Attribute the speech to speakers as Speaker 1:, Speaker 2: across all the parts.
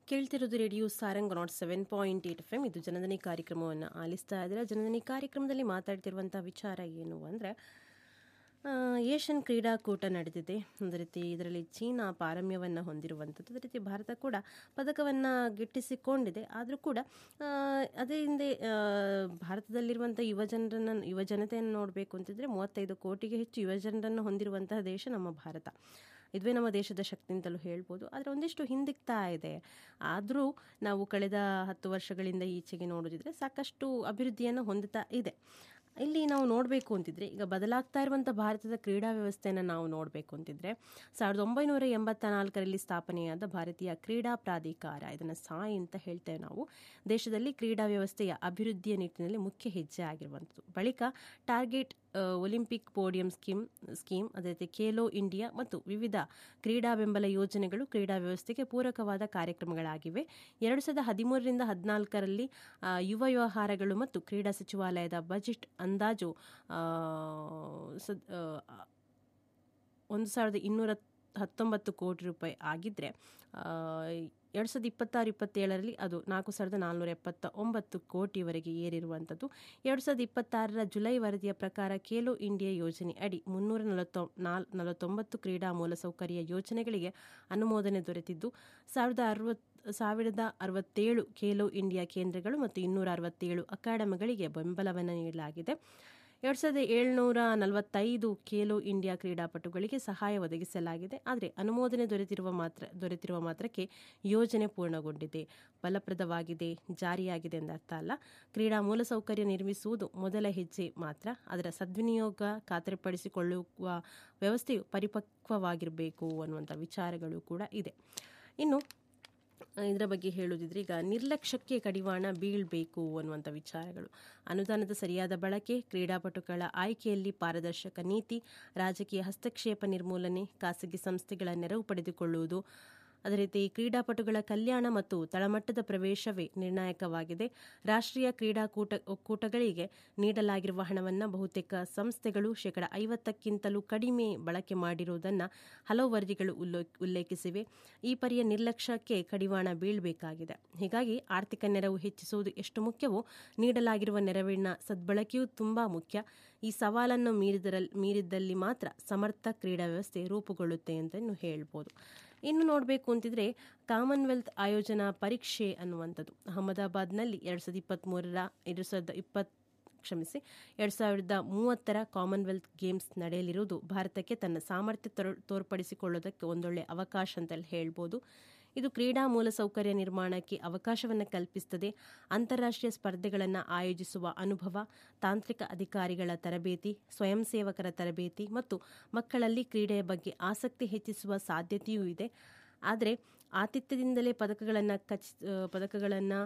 Speaker 1: ಕೇಳ್ತಿರೋದು radio Sarang nought seven point eight F M ಇದು ಜನದನಿ ಕಾರ್ಯಕ್ರಮವನ್ನು ಆಲಿಸ್ತಾ ಇದ್ರೆ ಜನದನಿ ಕಾರ್ಯಕ್ರಮದಲ್ಲಿ ಮಾತಾಡ್ತಿರುವಂಥ ವಿಚಾರ ಏನು ಅಂದರೆ ಏಷ್ಯನ್ ಕ್ರೀಡಾಕೂಟ ನಡೆದಿದೆ ಅದೇ ರೀತಿ ಇದರಲ್ಲಿ ಚೀನಾ ಪಾರಮ್ಯವನ್ನು ಹೊಂದಿರುವಂಥದ್ದು ಅದೇ ರೀತಿ ಭಾರತ ಕೂಡ ಪದಕವನ್ನು ಗಿಟ್ಟಿಸಿಕೊಂಡಿದೆ ಆದರೂ ಕೂಡ ಆ, ಅದೇ ಹಿಂದೆ ಆ, ಭಾರತದಲ್ಲಿರುವಂಥ ಯುವ ಜನರನ್ನು ಯುವ ಜನತೆಯನ್ನು ನೋಡಬೇಕು ಅಂತಿದ್ರೆ ಮೂವತ್ತೈದು ಕೋಟಿಗೆ ಹೆಚ್ಚು ಯುವ ಜನರನ್ನು ಹೊಂದಿರುವಂತಹ ದೇಶ ನಮ್ಮ ಭಾರತ ಇದುವೇ ನಮ್ಮ ದೇಶದ ಶಕ್ತಿ ಅಂತಲೂ ಹೇಳ್ಬೋದು ಆದರೆ ಒಂದಿಷ್ಟು ಹಿಂದಿಕ್ತಾ ಇದೆ ಆದರೂ ನಾವು ಕಳೆದ ಹತ್ತು ವರ್ಷಗಳಿಂದ ಈಚೆಗೆ ನೋಡೋದಿದ್ರೆ ಸಾಕಷ್ಟು ಅಭಿವೃದ್ಧಿಯನ್ನು ಹೊಂದುತ್ತಾ ಇದೆ ಇಲ್ಲಿ ನಾವು ನೋಡಬೇಕು ಅಂತಿದ್ರೆ ಈಗ ಬದಲಾಗ್ತಾ ಇರುವಂಥ ಭಾರತದ ಕ್ರೀಡಾ ವ್ಯವಸ್ಥೆಯನ್ನು ನಾವು ನೋಡಬೇಕು ಅಂತಿದ್ರೆ ಸಾವಿರದ ಒಂಬೈನೂರ ಎಂಬತ್ತ ನಾಲ್ಕರಲ್ಲಿ ಸ್ಥಾಪನೆಯಾದ ಭಾರತೀಯ ಕ್ರೀಡಾ ಪ್ರಾಧಿಕಾರ ಇದನ್ನು ಸಾಯಿ ಅಂತ ಹೇಳ್ತೇವೆ ನಾವು ದೇಶದಲ್ಲಿ ಕ್ರೀಡಾ ವ್ಯವಸ್ಥೆಯ ಅಭಿವೃದ್ಧಿಯ ನಿಟ್ಟಿನಲ್ಲಿ ಮುಖ್ಯ ಹೆಜ್ಜೆ ಆಗಿರುವಂಥದ್ದು ಬಳಿಕ ಟಾರ್ಗೆಟ್ ಆ, ಒಲಿಂಪಿಕ್ ಪೋಡಿಯಂ ಸ್ಕೀಮ್ ಸ್ಕೀಮ್ ಅದೇ ರೀತಿ ಖೇಲೋ ಇಂಡಿಯಾ ಮತ್ತು ವಿವಿಧ ಕ್ರೀಡಾ ಬೆಂಬಲ ಯೋಜನೆಗಳು ಕ್ರೀಡಾ ವ್ಯವಸ್ಥೆಗೆ ಪೂರಕವಾದ ಕಾರ್ಯಕ್ರಮಗಳಾಗಿವೆ ಎರಡು ಸಾವಿರದ ಹದಿಮೂರರಿಂದ ಹದಿನಾಲ್ಕರಲ್ಲಿ ಆ, ಯುವ ವ್ಯವಹಾರಗಳು ಮತ್ತು ಕ್ರೀಡಾ ಸಚಿವಾಲಯದ ಬಜೆಟ್ ಅಂದಾಜು ಆ, ಸದ್- ಆ, ಒಂದು ಸಾವಿರದ ಇನ್ನೂರ ಹತ್ತೊಂಬತ್ತು ಕೋಟಿ ರೂಪಾಯಿ ಆಗಿದ್ದರೆ ಎರಡು ಸಾವಿರದ ಇಪ್ಪತ್ತಾರು ಇಪ್ಪತ್ತೇಳರಲ್ಲಿ ಅದು ನಾಲ್ಕು ಸಾವಿರದ ನಾಲ್ನೂರ ಎಪ್ಪತ್ತ ಒಂಬತ್ತು ಕೋಟಿವರೆಗೆ ಏರಿರುವಂಥದ್ದು ಎರಡು ಸಾವಿರದ ಇಪ್ಪತ್ತಾರರ ಜುಲೈ ವರದಿಯ ಪ್ರಕಾರ ಖೇಲೋ ಇಂಡಿಯಾ ಯೋಜನೆ ಅಡಿ ಮುನ್ನೂರ ನಲವತ್ತೊ ನಾಲ್ ನಲವತ್ತೊಂಬತ್ತು ಕ್ರೀಡಾ ಮೂಲಸೌಕರ್ಯ ಯೋಜನೆಗಳಿಗೆ ಅನುಮೋದನೆ ದೊರೆತಿದ್ದು ಸಾವಿರದ ಅರವತ್ ಸಾವಿರದ ಅರವತ್ತೇಳು ಖೇಲೋ ಇಂಡಿಯಾ ಕೇಂದ್ರಗಳು ಮತ್ತು ಇನ್ನೂರ ಅರವತ್ತೇಳು ಅಕಾಡೆಮಿಗಳಿಗೆ ಬೆಂಬಲವನ್ನು ನೀಡಲಾಗಿದೆ ಎರಡು ಸಾವಿರದ ಏಳ್ನೂರ ನಲವತ್ತೈದು ಖೇಲೋ ಇಂಡಿಯಾ ಕ್ರೀಡಾಪಟುಗಳಿಗೆ ಸಹಾಯ ಒದಗಿಸಲಾಗಿದೆ ಆದರೆ ಅನುಮೋದನೆ ದೊರೆತಿರುವ ಮಾತ್ರ ದೊರೆತಿರುವ ಮಾತ್ರಕ್ಕೆ ಯೋಜನೆ ಪೂರ್ಣಗೊಂಡಿದೆ ಫಲಪ್ರದವಾಗಿದೆ ಜಾರಿಯಾಗಿದೆ ಎಂದರ್ಥ ಅಲ್ಲ ಕ್ರೀಡಾ ಮೂಲಸೌಕರ್ಯ ನಿರ್ಮಿಸುವುದು ಮೊದಲ ಹೆಜ್ಜೆ ಮಾತ್ರ ಅದರ ಸದ್ವಿನಿಯೋಗ ಖಾತರಿಪಡಿಸಿಕೊಳ್ಳುವ ವ್ಯವಸ್ಥೆಯು ಪರಿಪಕ್ವವಾಗಿರಬೇಕು ಅನ್ನುವಂಥ ವಿಚಾರಗಳು ಕೂಡ ಇದೆ ಇನ್ನು ಇದರ ಬಗ್ಗೆ ಹೇಳುವುದಿದ್ರೆ ಈಗ ನಿರ್ಲಕ್ಷ್ಯಕ್ಕೆ ಕಡಿವಾಣ ಬೀಳಬೇಕು ಅನ್ನುವಂಥ ವಿಚಾರಗಳು ಅನುದಾನದ ಸರಿಯಾದ ಬಳಕೆ ಕ್ರೀಡಾಪಟುಗಳ ಆಯ್ಕೆಯಲ್ಲಿ ಪಾರದರ್ಶಕ ನೀತಿ ರಾಜಕೀಯ ಹಸ್ತಕ್ಷೇಪ ನಿರ್ಮೂಲನೆ ಖಾಸಗಿ ಸಂಸ್ಥೆಗಳ ನೆರವು ಪಡೆದುಕೊಳ್ಳುವುದು ಅದೇ ರೀತಿ ಕ್ರೀಡಾಪಟುಗಳ ಕಲ್ಯಾಣ ಮತ್ತು ತಳಮಟ್ಟದ ಪ್ರವೇಶವೇ ನಿರ್ಣಾಯಕವಾಗಿದೆ ರಾಷ್ಟ್ರೀಯ ಕ್ರೀಡಾಕೂಟ ಒಕ್ಕೂಟಗಳಿಗೆ ನೀಡಲಾಗಿರುವ ಹಣವನ್ನು ಬಹುತೇಕ ಸಂಸ್ಥೆಗಳು ಶೇಕಡ ಐವತ್ತಕ್ಕಿಂತಲೂ ಕಡಿಮೆ ಬಳಕೆ ಮಾಡಿರುವುದನ್ನು ಹಲವು ವರದಿಗಳು ಉಲ್ಲೋ ಉಲ್ಲೇಖಿಸಿವೆ ಈ ಪರಿಯ ನಿರ್ಲಕ್ಷ್ಯಕ್ಕೆ ಕಡಿವಾಣ ಬೀಳಬೇಕಾಗಿದೆ ಹೀಗಾಗಿ ಆರ್ಥಿಕ ನೆರವು ಹೆಚ್ಚಿಸುವುದು ಎಷ್ಟು ಮುಖ್ಯವೋ ನೀಡಲಾಗಿರುವ ನೆರವಿನ ಸದ್ಬಳಕೆಯೂ ತುಂಬಾ ಮುಖ್ಯ ಈ ಸವಾಲನ್ನು ಮೀರಿದರಲ್ಲಿ ಮೀರಿದ್ದಲ್ಲಿ ಮಾತ್ರ ಸಮರ್ಥ ಕ್ರೀಡಾ ವ್ಯವಸ್ಥೆ ರೂಪುಗೊಳ್ಳುತ್ತೆ ಅಂತ ಹೇಳ್ಬೋದು ಇನ್ನು ನೋಡಬೇಕು ಅಂತಿದ್ರೆ ಕಾಮನ್ವೆಲ್ತ್ ಆಯೋಜನಾ ಪರೀಕ್ಷೆ ಅನ್ನುವಂಥದ್ದು ಅಹಮದಾಬಾದ್ನಲ್ಲಿ ಎರಡು ಸಾವಿರದ ಇಪ್ಪತ್ತ್ಮೂರರ ಎರಡು ಸಾವಿರದ ಇಪ್ಪತ್ ಕ್ಷಮಿಸಿ ಎರಡು ಸಾವಿರದ ಮೂವತ್ತರ ಕಾಮನ್ವೆಲ್ತ್ ಗೇಮ್ಸ್ ನಡೆಯಲಿರುವುದು ಭಾರತಕ್ಕೆ ತನ್ನ ಸಾಮರ್ಥ್ಯ ತೋರ್ ತೋರ್ಪಡಿಸಿಕೊಳ್ಳೋದಕ್ಕೆ ಒಂದೊಳ್ಳೆ ಅವಕಾಶ ಅಂತ ಹೇಳ್ಬೋದು ಇದು ಕ್ರೀಡಾ ಮೂಲಸೌಕರ್ಯ ನಿರ್ಮಾಣಕ್ಕೆ ಅವಕಾಶವನ್ನು ಕಲ್ಪಿಸುತ್ತದೆ ಅಂತಾರಾಷ್ಟ್ರೀಯ ಸ್ಪರ್ಧೆಗಳನ್ನು ಆಯೋಜಿಸುವ ಅನುಭವ ತಾಂತ್ರಿಕ ಅಧಿಕಾರಿಗಳ ತರಬೇತಿ ಸ್ವಯಂ ಸೇವಕರ ತರಬೇತಿ ಮತ್ತು ಮಕ್ಕಳಲ್ಲಿ ಕ್ರೀಡೆಯ ಬಗ್ಗೆ ಆಸಕ್ತಿ ಹೆಚ್ಚಿಸುವ ಸಾಧ್ಯತೆಯೂ ಇದೆ ಆದರೆ ಆತಿಥ್ಯದಿಂದಲೇ ಪದಕಗಳನ್ನು ಖಚಿ ಪದಕಗಳನ್ನು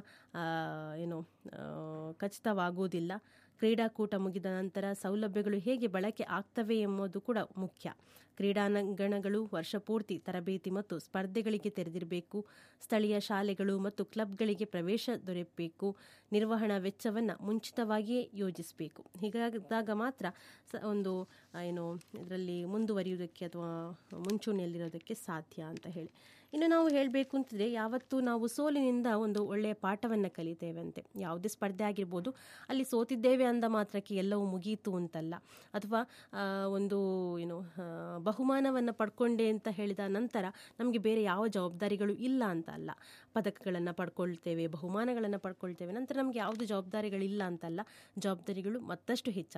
Speaker 1: ಏನು ಆ, ಖಚಿತವಾಗುವುದಿಲ್ಲ ಕ್ರೀಡಾಕೂಟ ಮುಗಿದ ನಂತರ ಸೌಲಭ್ಯಗಳು ಹೇಗೆ ಬಳಕೆ ಆಗ್ತವೆ ಎಂಬುದು ಕೂಡ ಮುಖ್ಯ ಕ್ರೀಡಾಂಗಣಗಳು ವರ್ಷಪೂರ್ತಿ ತರಬೇತಿ ಮತ್ತು ಸ್ಪರ್ಧೆಗಳಿಗೆ ತೆರೆದಿರಬೇಕು ಸ್ಥಳೀಯ ಶಾಲೆಗಳು ಮತ್ತು ಕ್ಲಬ್ಗಳಿಗೆ ಪ್ರವೇಶ ದೊರೆಯಬೇಕು ನಿರ್ವಹಣಾ ವೆಚ್ಚವನ್ನು ಮುಂಚಿತವಾಗಿಯೇ ಯೋಜಿಸಬೇಕು ಹೀಗಾದಾಗ ಮಾತ್ರ ಸ ಒಂದು ಆ, ಏನು ಇದರಲ್ಲಿ ಮುಂದುವರಿಯುವುದಕ್ಕೆ ಅಥವಾ ಮುಂಚೂಣಿಯಲ್ಲಿರೋದಕ್ಕೆ ಸಾಧ್ಯ ಅಂತ ಹೇಳಿ ಇನ್ನು ನಾವು ಹೇಳಬೇಕು ಅಂತಿದ್ರೆ ಯಾವತ್ತೂ ನಾವು ಸೋಲಿನಿಂದ ಒಂದು ಒಳ್ಳೆಯ ಪಾಠವನ್ನು ಕಲಿತೇವೆ ಅಂತೆ ಯಾವುದೇ ಸ್ಪರ್ಧೆ ಆಗಿರ್ಬೋದು ಅಲ್ಲಿ ಸೋತಿದ್ದೇವೆ ಅಂದ ಮಾತ್ರಕ್ಕೆ ಎಲ್ಲವೂ ಮುಗೀತು ಅಂತಲ್ಲ ಅಥವಾ ಆ, ಒಂದು ಏನು ಆ, ಬಹುಮಾನವನ್ನು ಪಡ್ಕೊಂಡೆ ಅಂತ ಹೇಳಿದ ನಂತರ ನಮಗೆ ಬೇರೆ ಯಾವ ಜವಾಬ್ದಾರಿಗಳು ಇಲ್ಲ ಅಂತ ಅಲ್ಲ ಪದಕಗಳನ್ನು ಪಡ್ಕೊಳ್ತೇವೆ ಬಹುಮಾನಗಳನ್ನು ಪಡ್ಕೊಳ್ತೇವೆ ನಂತರ ನಮಗೆ ಯಾವುದು ಜವಾಬ್ದಾರಿಗಳಿಲ್ಲ ಅಂತಲ್ಲ ಜವಾಬ್ದಾರಿಗಳು ಮತ್ತಷ್ಟು ಹೆಚ್ಚಾಗ್ತವೆ